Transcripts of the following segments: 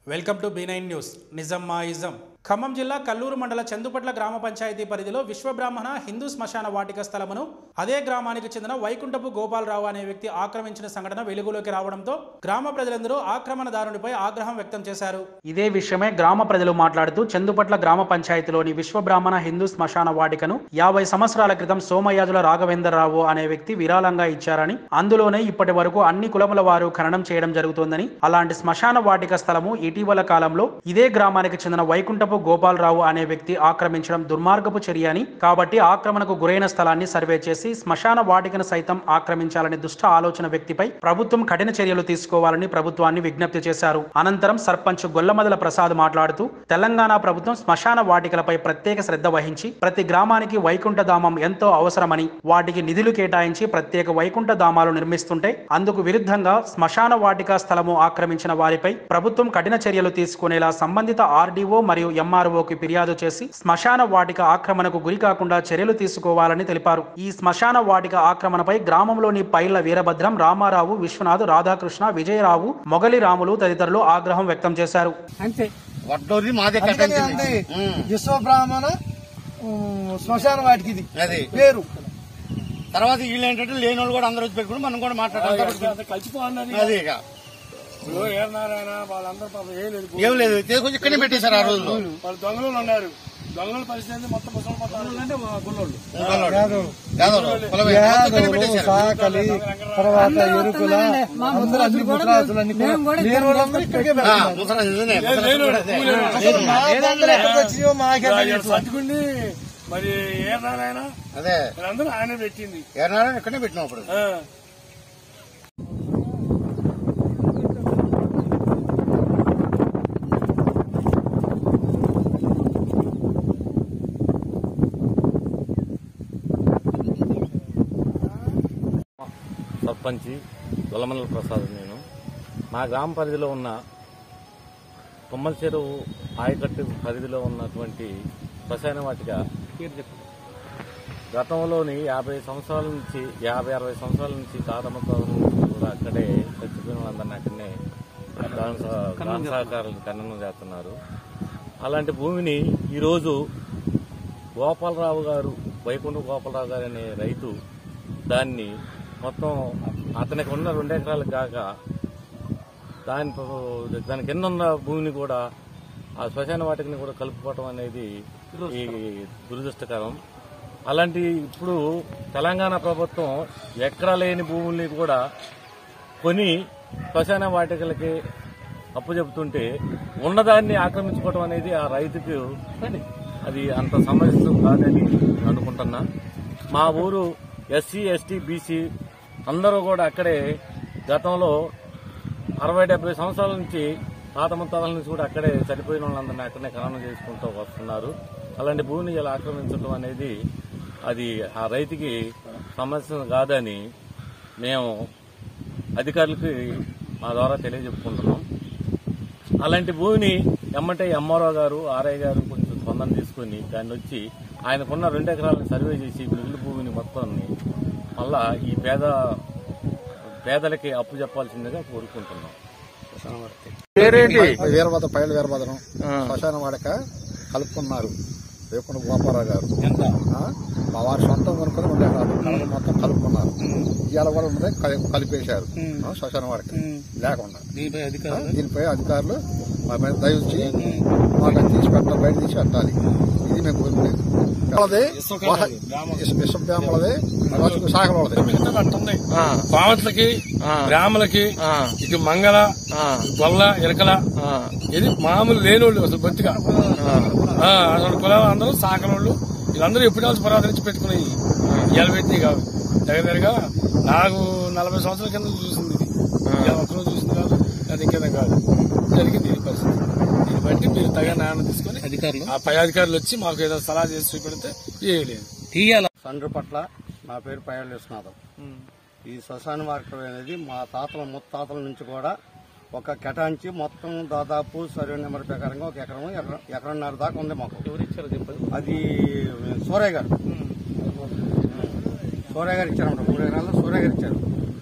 Welcome to B nine news నిజం మా ism Khammam జిల్లా కల్లూరు మండల చందుపట్ల గ్రామ పంచాయతీ పరిధిలో విశ్వబ్రాహ్మణ హిందూ శ్మశాన వాటిక స్థలమును అదే గ్రామానికి చెందిన వైకుంఠపు గోపాలరావు అనే వ్యక్తి ఆక్రమించిన సంఘటన వెలుగులోకి రావడంతో గ్రామ ప్రజలందరూ ఆక్రమణదారునిపై ఆగ్రహం వ్యక్తం చేశారు ఇదే విషయమై గ్రామ ప్రజలు మాట్లాడుతూ చందుపట్ల గ్రామ పంచాయతీలోని విశ్వబ్రాహ్మణ హిందూ శ్మశాన వాటికను యాభై సంవత్సరాల క్రితం సోమయాజుల రాఘవేంద్రరావు అనే వ్యక్తి విరాళంగా ఇచ్చారని అందులోనే ఇప్పటి వరకు అన్ని కులముల వారు ఖననం చేయడం జరుగుతోందని అలాంటి శ్మశాన వాటిక స్థలము ఇటీవల కాలంలో ఇదే గ్రామానికి చెందిన వైకుంఠపు గోపాలరావు అనే వ్యక్తి ఆక్రమించడం దుర్మార్గపు చర్య అని కాబట్టి ఆక్రమణకు గురైన స్థలాన్ని సర్వే చేసి శ్మశాన వాటికను సైతం ఆక్రమించాలనే దుష్ట ఆలోచన వ్యక్తిపై ప్రభుత్వం కఠిన చర్యలు తీసుకోవాలని ప్రభుత్వాన్ని విజ్ఞప్తి చేశారు అనంతరం సర్పంచ్ గొల్లమదల ప్రసాద్ మాట్లాడుతూ తెలంగాణ ప్రభుత్వం శ్మశాన వాటికలపై ప్రత్యేక శ్రద్ధ వహించి ప్రతి గ్రామానికి వైకుంఠ ధామం ఎంతో అవసరమని వాటికి నిధులు కేటాయించి ప్రత్యేక వైకుంఠ ధామాలు నిర్మిస్తుంటే అందుకు విరుద్ధంగా శ్మశాన వాటిక స్థలము ఆక్రమించిన వారిపై ప్రభుత్వం కఠిన చర్యలు తీసుకునేలా సంబంధిత ఆర్డీఓ మరియు ఎంఆర్ఓకి ఫిర్యాదు చేసి శ్మశాన వాటిక ఆక్రమణకు గురి కాకుండా చర్యలు తీసుకోవాలని తెలిపారు ఈ శ్మశాన వాటిక ఆక్రమణపై గ్రామంలోని పైళ్ల వీరభద్రం రామారావు విశ్వనాథ్ రాధాకృష్ణ విజయరావు మొగలి రాములు తదితరులు ఆగ్రహం వ్యక్తం చేశారు అంతే వడ్డోది మాదే అందుకని కట్టించింది అంది విశ్వబ్రాహ్మణ ఉమ్, శ్మశాన వాటికి ఇది అది పేరు తర్వాత వీళ్ళు ఏంటంటే లేని వాళ్ళు కూడా అందరూ వచ్చి పెట్టుకుని మనం కూడా మాట్లాడాలి కలిసిపోన్నది అది ఇక ఇప్పుడు ఏనారాయణ వాళ్ళందరూ పాపం ఏం లేదు ఏం లేదు తీసుకొచ్చి ఇక్కడనే పెట్టేశారు ఆ రోజులో వాళ్ళు దొంగలు ఉన్నారు దొంగల పరిస్థితి ఏంది? మొత్తం ముసలి మొత్తం అంటే మా గుళ్ళోళ్ళు యాదవులు, కులమే. మొత్తం ఇక్కడనే యాదవులు పెట్టేశారు. సాకలి తర్వాత ఎరుకుల అందరూ అన్ని ముసలాసులన్నీ కూడా లేని వాళ్ళందరూ ఇక్కడికే ఆ, పెడతారు. ముసలి ఇదేనే, ముసలి కూడా అదే. అసలు మా బంధువులు ఎక్కడికి వచ్చినాయో మాకే తెలియదు. పట్టుకుని మరి ఏనారాయణ అదే వీళ్ళందరూ ఆయన పెట్టింది ఏనాడు ఇక్కడనే పెట్టినాం అప్పుడు ఆ. సర్పంచి గొల్లమల్ల ప్రసాద్ నేను మా గ్రామ పరిధిలో ఉన్న కొమ్మల చెరువు ఆయకట్టు పరిధిలో ఉన్నటువంటి రసాయన వాటిక గతంలోని యాభై సంవత్సరాల నుంచి యాభై అరవై సంవత్సరాల నుంచి తాతమ్మ తాతల నుంచి కూడా అక్కడే చచ్చిపోయిన వాళ్ళందరినీ అక్కడనే దాన సహ- దాన సహకారాలు ఖననం చేస్తున్నారు అలాంటి భూమిని ఈరోజు గోపాలరావు గారు వైకుంఠ గోపాలరావు గారు అనే రైతు దాన్ని మొత్తం అతనికి ఉన్న రెండు ఎకరాలకు కాక దాని దాని కింద ఉన్న భూమిని కూడా ఆ శ్మశాన వాటికని కూడా కలుపుకోవటం అనేది ఈ దురదృష్టకరం అలాంటి ఇప్పుడు తెలంగాణ ప్రభుత్వం ఎక్కడా లేని భూముల్ని కూడా కొని శ్మశాన వాటికలకి అప్పు చెబుతుంటే ఉన్నదాన్ని ఆక్రమించుకోవటం అనేది ఆ రైతుకు అది అంత సమస్య కాదని నేను అనుకుంటున్నా మా ఊరు ఎస్సీ ఎస్టీ బీసీ అందరూ కూడా అక్కడే గతంలో అరవై డెబ్బై సంవత్సరాల నుంచి తాత ముత్తాతల నుంచి కూడా అక్కడే చనిపోయిన వాళ్ళందరినీ అక్కడనే ఖననం చేసుకుంటూ వస్తున్నారు అలాంటి భూమిని ఇలా ఆక్రమించడం అనేది అది ఆ రైతుకి సమస్య కాదని మేము అధికారులకి మా ద్వారా తెలియజెప్పుకుంటున్నాం అలాంటి భూమిని ఎమ్మటే ఎంఆర్ఓ గారు ఆర్ఐ గారు కొంచెం స్పందన తీసుకుని దాన్ని వచ్చి ఆయనకున్న రెండు ఎకరాలను సర్వే చేసి మిగిలిన భూమిని మొత్తాన్ని మళ్ళా ఈ పేద పేదలకి అప్పు చెప్పాల్సిందిగా కోరుకుంటున్నాం వీరభద్ర పైల వీరభద్రం శ్మశాన వాడక కలుపుకున్నారు వేపుకుంట గోపారావు గారు ఆ? మా వారి సొంతం కొనుక్కొని రెండు ఎకరాలు కలగ మొత్తం కలుపుకున్నారు ఇవాళ కూడా ఉంది కలి- కలిపేశారు ఆ, శ్మశాన వాడక లేకుండా ఆ, దీనిపై అధికారులు మా మీద దయచి మాకు అది తీసి పెట్టాలి బయట తీసి పెట్టాలి ఇది మేము కోరుకునేది వాళ్ళది విశ్వబ్రాహ్మణది శాఖ వాళ్ళది పావట్లకి గ్రాములకి ఇటు మంగళ గొల్ల ఇరకల ఇది మామూలు లేనోళ్ళు అసలు బొత్తిగా ఆ, అసలు కులాలు అందరూ సాకనోళ్ళు వీళ్ళందరూ ఎప్పుడు పురాతన నుంచి పెట్టుకున్నాయి ఇవాళ పెట్టినాయి కాదు దగ్గర దగ్గరగా నాకు నలభై సంవత్సరాల కింద చూసింది ఇది ఇవాళ ఒక్కరోజు చూసింది కాదు అది ఇంకేదో కాదు జరిగింది ఈ పరిస్థితి దీన్ని బట్టి మీరు తగిన న్యాయం తీసుకొని అధికారులు ఆ పై అధికారులు వచ్చి మాకు ఏదో సలహా చేసి చూపెడితే చేయలేదు సండ్రు పట్ల నా పేరు పయ్యాలి విశ్వనాథం ఈ శ్మశాన మార్గం అనేది మా తాతల ముత్తాతల నుంచి కూడా ఒక కేటాయించి మొత్తం దాదాపు సర్వే నెంబర్ ప్రకారంగా ఒక ఎకరం ఎకరం- ఎకరన్నర దాకా ఉంది మాకు అది సూర్య గారు సూర్య గారు ఇచ్చారన్నమాట మూడు ఎకరాల్లో సూర్య గారు ఇచ్చారు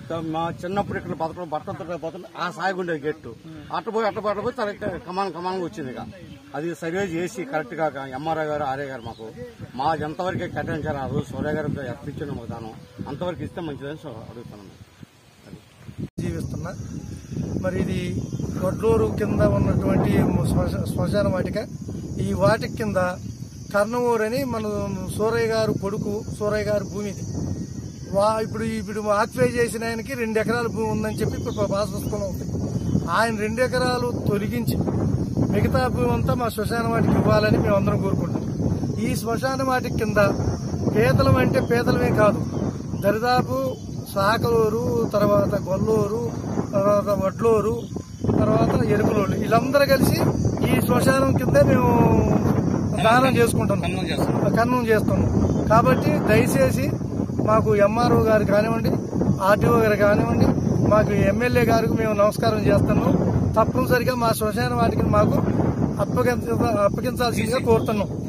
మా చిన్నప్పుడు ఇక్కడ బతకడం బట్టలు పోతుంది ఆ సాగుండే గెట్టు అట్టపోయి అట్టపోయి పోయి తన కమాన్ కమాన్ వచ్చింది ఇక అది సర్వే చేసి కరెక్ట్ గా ఎంఆర్ఐ గారు ఆర్ఏ గారు మాకు మా ఎంతవరకు కేటాయించారు ఆ రోజు సూర్య గారు ఎత్తిచ్చిన విధానం అంతవరకు ఇస్తే మంచిదని సో- అడుగుతున్నాను జీవిస్తున్నా మరి ఇది గొడ్లూరు కింద ఉన్నటువంటి శ్మశ- శ్మశాన వాటిక ఈ వాటిక కింద కర్ణవూరు అని మన సూరయ్య గారు కొడుకు సూరయ్య గారి భూమి ఇది వా ఇప్పుడు ఇప్పుడు ఆక్యుపై చేసిన ఆయనకి రెండు ఎకరాల భూమి ఉందని చెప్పి ఇప్పుడు పాస్ పుస్తకంలో ఉంది ఆయన రెండు ఎకరాలు తొలగించి మిగతా భూమి అంతా మా శ్మశాన వాటికి ఇవ్వాలని మేము అందరం కోరుకుంటాం ఈ శ్మశాన వాటి కింద పేదలం అంటే పేదలమే కాదు దరిదాపు సాకలూరు తర్వాత గొల్లూరు తర్వాత వడ్లూరు తర్వాత ఎరుకులూరు వీళ్ళందరూ కలిసి ఈ శ్మశానం కిందే మేము దానం చేసుకుంటున్నాం కన్నం చేస్తున్నాం కాబట్టి దయచేసి మాకు ఎంఆర్ఓ గారు కానివ్వండి ఆర్టీఓ గారు కానివ్వండి మాకు ఎమ్మెల్యే గారికి మేము నమస్కారం చేస్తున్నాం తప్పనిసరిగా మా శ్మశాన వాటికి మాకు అప్పగించ అప్పగించాల్సిందిగా కోరుతున్నాం